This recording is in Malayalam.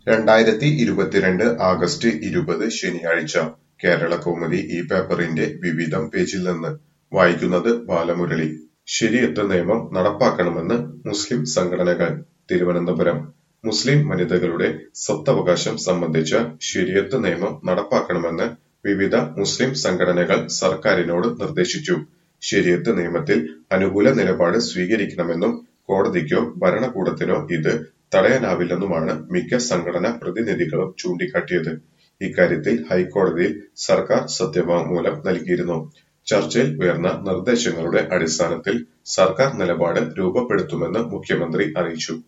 രണ്ടായിരത്തി ഇരുപത്തിരണ്ട് ആഗസ്റ്റ് ഇരുപത് ശനിയാഴ്ച കേരളകൗമുദി ഈ പേപ്പറിന്റെ വിവിധം പേജിൽ നിന്ന് വായിക്കുന്നത് ബാലമുരളി ശരിയത്ത് നിയമം നടപ്പാക്കണമെന്ന് മുസ്ലിം സംഘടനകൾ തിരുവനന്തപുരം മുസ്ലിം വനിതകളുടെ സ്വത്തവകാശം സംബന്ധിച്ച ശരിയത്ത് നിയമം നടപ്പാക്കണമെന്ന് വിവിധ മുസ്ലിം സംഘടനകൾ സർക്കാരിനോട് നിർദ്ദേശിച്ചു ശരിയത്ത് നിയമത്തിൽ അനുകൂല നിലപാട് സ്വീകരിക്കണമെന്നും കോടതിക്കോ ഭരണകൂടത്തിനോ ഇത് തടയാനാവില്ലെന്നുമാണ് മിക്ക സംഘടനാ പ്രതിനിധികളും ചൂണ്ടിക്കാട്ടിയത് ഇക്കാര്യത്തിൽ ഹൈക്കോടതിയിൽ സർക്കാർ സത്യവാങ്മൂലം നൽകിയിരുന്നു ചർച്ചയിൽ ഉയർന്ന നിർദ്ദേശങ്ങളുടെ അടിസ്ഥാനത്തിൽ സർക്കാർ നിലപാട് രൂപപ്പെടുത്തുമെന്ന് മുഖ്യമന്ത്രി അറിയിച്ചു